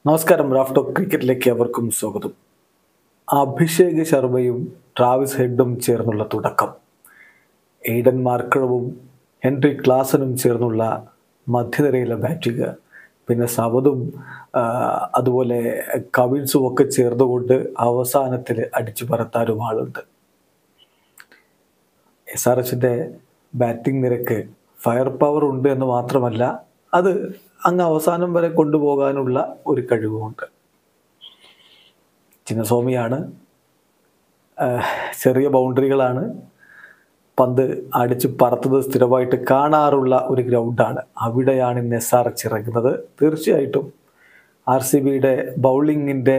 നമസ്കാരം റാഫ്റ്റോ ക്രിക്കറ്റിലേക്ക് അവർക്കും സ്വാഗതം അഭിഷേക് ശർമ്മയും ട്രാവിസ് ഹെഡും ചേർന്നുള്ള തുടക്കം എയ്ഡൻ മാർക്കഴവും ഹെൻറി ക്ലാസനും ചേർന്നുള്ള മധ്യനിരയിലെ ബാറ്റിംഗ് പിന്നെ സവദും ആ, അതുപോലെ കവിൻസും ഒക്കെ ചേർന്നുകൊണ്ട് അവസാനത്തിൽ അടിച്ചു പറത്താനും ആളുണ്ട് എസ് ആർ എച്ചിൻ്റെ ബാറ്റിംഗ് നിരക്ക് ഫയർ പവർ ഉണ്ട് എന്ന് മാത്രമല്ല അത് അങ്ങ് അവസാനം വരെ കൊണ്ടുപോകാനുള്ള ഒരു കഴിവുമുണ്ട് ചിന്നസ്വാമിയാണ് ആഹ് ചെറിയ ബൗണ്ടറികളാണ് പന്ത് അടിച്ച് പറത്തുന്നത് സ്ഥിരമായിട്ട് കാണാറുള്ള ഒരു ഗ്രൗണ്ടാണ് അവിടെയാണ് ഇന്ന് എസ് ആർ എച്ച് ഇറങ്ങുന്നത് തീർച്ചയായിട്ടും ആർ സി ബിയുടെ ബൗളിങ്ങിൻ്റെ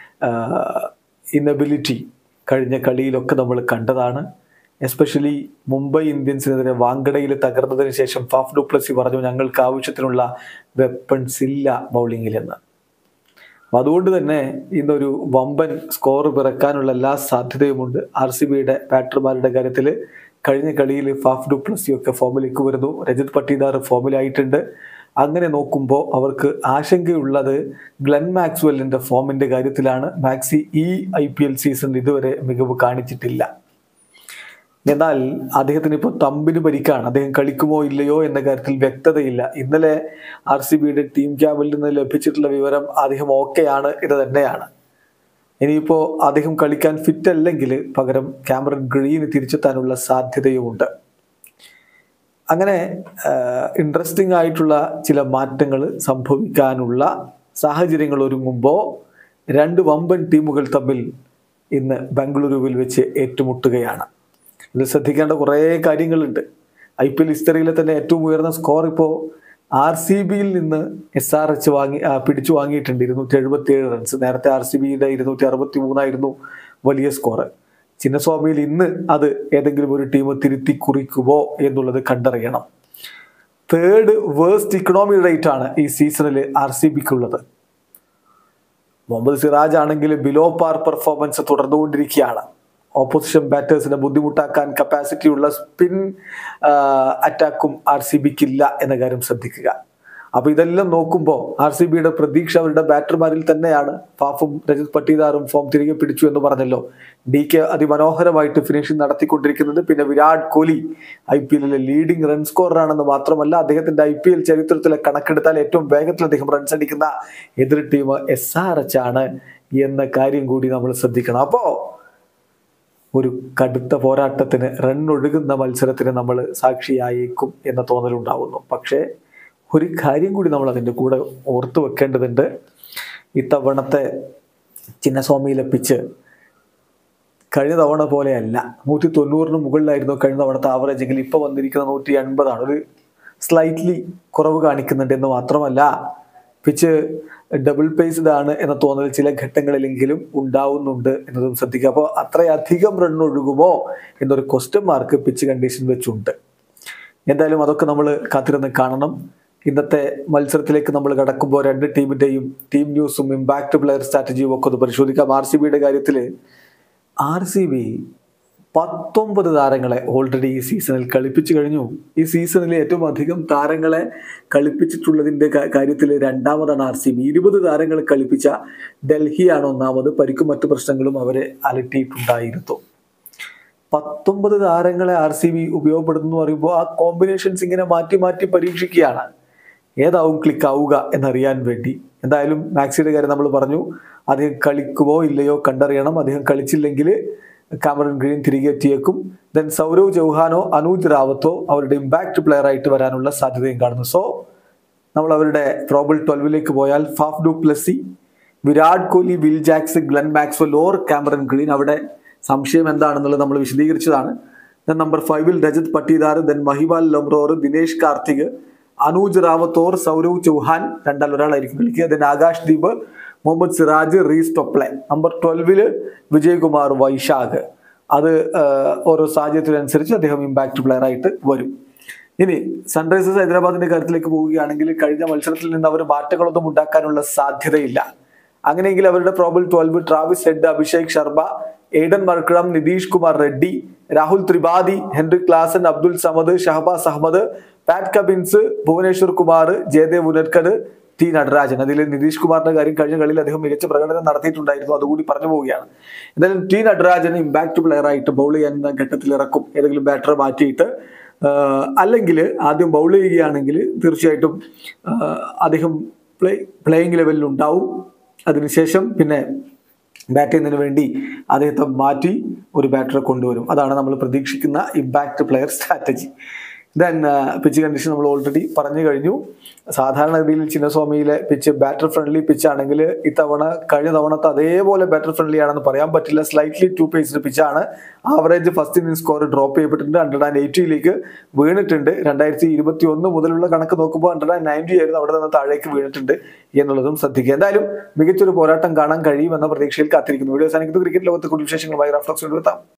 ഇനബിലിറ്റി കഴിഞ്ഞ കളിയിലൊക്കെ നമ്മൾ കണ്ടതാണ് എസ്പെഷ്യലി മുംബൈ ഇന്ത്യൻസിനെതിരെ വാങ്കഡയിൽ തകർന്നതിന് ശേഷം ഫാഫ് ഡുപ്ലസി പറഞ്ഞു ഞങ്ങൾക്ക് ആവശ്യത്തിനുള്ള വെപ്പൺസ് ഇല്ല ബൗളിങ്ങിലെന്ന് അപ്പോൾ അതുകൊണ്ട് തന്നെ ഇന്നൊരു വമ്പൻ സ്കോർ പിറക്കാനുള്ള എല്ലാ സാധ്യതയുമുണ്ട് ആർ സി ബിയുടെ ബാറ്റർമാരുടെ കാര്യത്തിൽ കഴിഞ്ഞ കളിയിൽ ഫാഫ് ഡുപ്ലസി ഒക്കെ ഫോമിലേക്ക് വരുന്നു രജത് പട്ടീദാർ ഫോമിലായിട്ടുണ്ട് അങ്ങനെ നോക്കുമ്പോൾ അവർക്ക് ആശങ്കയുള്ളത് ഗ്ലെൻ മാക്സ്വെല്ലിന്റെ ഫോമിന്റെ കാര്യത്തിലാണ് മാക്സി ഈ ഐ പി എൽ സീസണിൽ ഇതുവരെ മികവ് കാണിച്ചിട്ടില്ല എന്നാൽ അദ്ദേഹത്തിന് ഇപ്പോൾ തമ്പിന് പരിക്കാണ് അദ്ദേഹം കളിക്കുമോ ഇല്ലയോ എന്ന കാര്യത്തിൽ വ്യക്തതയില്ല ഇന്നലെ ആർ സി ബിയുടെ ടീം ക്യാമ്പിൽ നിന്ന് ലഭിച്ചിട്ടുള്ള വിവരം അദ്ദേഹം ഓക്കെയാണ് ഇത് തന്നെയാണ് ഇനിയിപ്പോൾ അദ്ദേഹം കളിക്കാൻ ഫിറ്റ് അല്ലെങ്കിൽ പകരം ക്യാമറൻ ഗ്രീന് തിരിച്ചെത്താനുള്ള സാധ്യതയുമുണ്ട് അങ്ങനെ ഇൻട്രസ്റ്റിംഗ് ആയിട്ടുള്ള ചില മാറ്റങ്ങൾ സംഭവിക്കാനുള്ള സാഹചര്യങ്ങൾ ഒരുങ്ങുമ്പോൾ രണ്ട് വമ്പൻ ടീമുകൾ തമ്മിൽ ഇന്ന് ബംഗളൂരുവിൽ വെച്ച് ഏറ്റുമുട്ടുകയാണ് ഇതിൽ ശ്രദ്ധിക്കേണ്ട കുറേ കാര്യങ്ങളുണ്ട് ഐ പി എൽ ഹിസ്റ്ററിയിലെ തന്നെ ഏറ്റവും ഉയർന്ന സ്കോർ ഇപ്പോൾ ആർ സി ബിയിൽ നിന്ന് എസ് ആർ എച്ച് വാങ്ങി ആ, പിടിച്ചു വാങ്ങിയിട്ടുണ്ട് ഇരുന്നൂറ്റി എഴുപത്തി ഏഴ് റൺസ് നേരത്തെ ആർ സി ബിയുടെ ഇരുന്നൂറ്റി അറുപത്തി മൂന്നായിരുന്നു വലിയ സ്കോർ ചിന്നസ്വാമിയിൽ ഇന്ന് അത് ഏതെങ്കിലും ഒരു ടീം തിരുത്തി കുറിക്കുമോ എന്നുള്ളത് കണ്ടറിയണം തേർഡ് വേഴ്സ്റ്റ് ഇക്കണോമി റേറ്റ് ആണ് ഈ സീസണിൽ ആർ സി ബിക്കുള്ളത് മുഹമ്മദ് സിറാജ് ആണെങ്കിൽ ബിലോ പാർ പെർഫോമൻസ് തുടർന്നുകൊണ്ടിരിക്കുകയാണ് ഓപ്പോസിഷൻ ബാറ്റേഴ്സിനെ ബുദ്ധിമുട്ടാക്കാൻ കപ്പാസിറ്റി ഉള്ള സ്പിൻ അറ്റാക്കും ആർ സി ബിക്ക് ഇല്ല എന്ന കാര്യം ശ്രദ്ധിക്കുക അപ്പൊ ഇതെല്ലാം നോക്കുമ്പോൾ ആർ സി ബിയുടെ പ്രതീക്ഷ അവരുടെ ബാറ്റർമാരിൽ തന്നെയാണ് ഫാഫും രജത് പട്ടീദാറും ഫോം തിരികെ പിടിച്ചു എന്ന് പറഞ്ഞല്ലോ ഡി കെ അതിമനോഹരമായിട്ട് ഫിനിഷിംഗ് നടത്തിക്കൊണ്ടിരിക്കുന്നത് പിന്നെ വിരാട് കോഹ്ലി ഐ പി എല്ലിലെ ലീഡിംഗ് റൺ സ്കോറാണെന്ന് മാത്രമല്ല അദ്ദേഹത്തിന്റെ ഐ പി എൽ ചരിത്രത്തിലെ കണക്കെടുത്താൽ ഏറ്റവും വേഗത്തിൽ അദ്ദേഹം റൺസ് അടിക്കുന്ന എതിർ ടീം എസ് ആർ എച്ച് ആണ് എന്ന കാര്യം കൂടി നമ്മൾ ശ്രദ്ധിക്കണം അപ്പോ ഒരു കടുത്ത പോരാട്ടത്തിന് റൺ ഒഴുകുന്ന മത്സരത്തിന് നമ്മൾ സാക്ഷിയായേക്കും എന്ന തോന്നലുണ്ടാവുന്നു പക്ഷേ ഒരു കാര്യം കൂടി നമ്മൾ അതിൻ്റെ കൂടെ ഓർത്തു വെക്കേണ്ടതുണ്ട് ഇത്തവണത്തെ ചിന്നസ്വാമിയിലെ പിച്ച് കഴിഞ്ഞ തവണ പോലെയല്ല നൂറ്റി തൊണ്ണൂറിന് മുകളിലായിരുന്നു കഴിഞ്ഞ തവണത്തെ ആവറേജ് എങ്കിൽ ഇപ്പോൾ വന്നിരിക്കുന്ന നൂറ്റി എൺപതാണ് ഒരു സ്ലൈറ്റ്ലി കുറവ് കാണിക്കുന്നുണ്ട് എന്ന് മാത്രമല്ല പിച്ച് ഡബിൾ പേസ്ഡ് ആണ് എന്ന തോന്നൽ ചില ഘട്ടങ്ങളിലെങ്കിലും ഉണ്ടാവുന്നുണ്ട് എന്നതും ശ്രദ്ധിക്കുക അപ്പോൾ അത്രയധികം റൺ ഒഴുകുമോ എന്നൊരു ക്വസ്റ്റ്യൻ മാർക്ക് പിച്ച് കണ്ടീഷൻ വെച്ചുണ്ട് എന്തായാലും അതൊക്കെ നമ്മൾ കാത്തിരുന്ന് കാണണം ഇന്നത്തെ മത്സരത്തിലേക്ക് നമ്മൾ കടക്കുമ്പോൾ രണ്ട് ടീമിന്റെയും ടീം ന്യൂസും ഇമ്പാക്ട് പ്ലെയർ സ്ട്രാറ്റജിയും ഒക്കെ ഒന്ന് പരിശോധിക്കാം ആർ സി ബിയുടെ കാര്യത്തിൽ ആർ സി ബി പത്തൊമ്പത് താരങ്ങളെ ഓൾറെഡി ഈ സീസണിൽ കളിപ്പിച്ചു കഴിഞ്ഞു ഈ സീസണിൽ ഏറ്റവും അധികം താരങ്ങളെ കളിപ്പിച്ചിട്ടുള്ളതിന്റെ കാര്യത്തിൽ രണ്ടാമതാണ് ആർ സി ബി ഇരുപത് താരങ്ങളെ കളിപ്പിച്ച ഡൽഹിയാണ് ഒന്നാമത് പരിക്കും മറ്റു പ്രശ്നങ്ങളും അവരെ അലട്ടിയിട്ടുണ്ടായിരുന്നു പത്തൊമ്പത് താരങ്ങളെ ആർ സി ബി ഉപയോഗപ്പെടുത്തുന്നു എന്ന് പറയുമ്പോൾ ആ കോമ്പിനേഷൻസ് ഇങ്ങനെ മാറ്റി മാറ്റി പരീക്ഷിക്കുകയാണ് ഏതാവും ക്ലിക്ക് ആവുക എന്നറിയാൻ വേണ്ടി എന്തായാലും മാക്സിയുടെ കാര്യം നമ്മൾ പറഞ്ഞു അദ്ദേഹം കളിക്കുമോ ഇല്ലയോ കണ്ടറിയണം അദ്ദേഹം കളിച്ചില്ലെങ്കിൽ കാമറൻ ഗ്രീൻ തിരികെ എത്തിയേക്കും ദെൻ സൗരവ് ചൗഹാനോ അനൂജ് റാവത്തോ അവരുടെ ഇമ്പാക്ട് പ്ലെയർ ആയിട്ട് വരാനുള്ള സാധ്യതയും കാണുന്നു സോ നമ്മൾ അവരുടെ പ്രോബിൾ ട്വൽവിലേക്ക് പോയാൽ Faf du Plessis Virat Kohli Will Jacks Glenn Maxwell or Cameron Green അവിടെ സംശയം എന്താണെന്നുള്ളത് നമ്മൾ വിശദീകരിച്ചതാണ് ദെൻ നമ്പർ ഫൈവിൽ രജത് പട്ടീദാർ ദെൻ മഹിബാൽ ലംറോർ ദിനേഷ് കാർത്തിക് അനൂജ് റാവത്തോർ സൗരവ് ചൗഹാൻ രണ്ടാൽ ഒരാളായിരിക്കും കളിക്കുക then Akash Deep Mohammed Siraj Reece Topley number ട്വൽവില് വിജയ്കുമാർ വൈശാഖ് അത് ആഹ്, ഓരോ സാഹചര്യത്തിനനുസരിച്ച് അദ്ദേഹം ഇമ്പാക്ട് പ്ലെയർ ആയിട്ട് വരും ഇനി സൺറൈസേഴ്സ് ഹൈദരാബാദിന്റെ കാര്യത്തിലേക്ക് പോവുകയാണെങ്കിൽ കഴിഞ്ഞ മത്സരത്തിൽ നിന്ന് അവർ മാറ്റങ്ങളൊന്നും ഉണ്ടാക്കാനുള്ള സാധ്യതയില്ല അങ്ങനെയെങ്കിൽ അവരുടെ probable twelve Travis Head Abhishek Sharma Aiden Markram Nitish Kumar Reddy Rahul Tripathi Heinrich Klaasen Abdul Samad Shahbaz Ahmed Pat Cummins Bhuvneshwar Kumar Jaydev Unadkat T Natarajan അതിൽ നിതീഷ് കുമാറിന്റെ കാര്യം കഴിഞ്ഞ കളിയിൽ അദ്ദേഹം മികച്ച പ്രകടനം നടത്തിയിട്ടുണ്ടായിരുന്നു അതുകൂടി പറഞ്ഞു പോവുകയാണ് എന്തായാലും ടി നടരാജൻ ഇമ്പാക്ട് പ്ലെയർ ആയിട്ട് ബൗൾ ചെയ്യുന്ന ഘട്ടത്തിൽ ഇറക്കും ഏതെങ്കിലും ബാറ്ററെ മാറ്റിയിട്ട് അല്ലെങ്കിൽ ആദ്യം ബൗൾ ചെയ്യുകയാണെങ്കിൽ തീർച്ചയായിട്ടും ആ, അദ്ദേഹം പ്ലേ പ്ലേയിങ് ലെവലിൽ ഉണ്ടാവും അതിനുശേഷം പിന്നെ ബാറ്റ് ചെയ്യുന്നതിന് വേണ്ടി അദ്ദേഹത്തെ മാറ്റി ഒരു ബാറ്ററെ കൊണ്ടുവരും അതാണ് നമ്മൾ പ്രതീക്ഷിക്കുന്ന impact player strategy then pitch condition നമ്മൾ ഓൾറെഡി പറഞ്ഞു കഴിഞ്ഞു സാധാരണഗതിയിൽ ചിന്നസ്വാമിയിലെ പിച്ച് ബാറ്റർ ഫ്രണ്ട്ലി പിച്ച് ആണെങ്കിൽ ഇത്തവണ കഴിഞ്ഞ തവണത്തെ അതേപോലെ ബാറ്റർ ഫ്രണ്ട്ലി ആണെന്ന് പറയാൻ പറ്റില്ല സ്ലൈറ്റ്ലി ടു പേസ്ഡ് പിച്ചാണ് average first inning score drop ചെയ്യപ്പെട്ടിട്ടുണ്ട് ഹൺഡ്രഡ് ആൻഡ് എയ്റ്റിയിലേക്ക് വീണിട്ടുണ്ട് രണ്ടായിരത്തി ഇരുപത്തി ഒന്ന് മുതലുള്ള കണക്ക് നോക്കുമ്പോൾ ഹൺഡ്രഡ് ആൻഡ് നയൻറ്റി ആയിരുന്നു അവിടെ നിന്ന് താഴേക്ക് വീണിട്ടുണ്ട് എന്നുള്ളതും ശ്രദ്ധിക്കുക എന്തായാലും മികച്ചൊരു പോരാട്ടം കാണാൻ കഴിയുമെന്ന പ്രതീക്ഷയിൽ കാത്തിരിക്കുന്നു വീഡിയോ അവസാനിക്കുന്നു ക്രിക്കറ്റ് ലോകത്തെ കൂടുതൽ വിശേഷങ്ങളുമായി റഫ്ലക്സ് കൊണ്ടുവെത്താം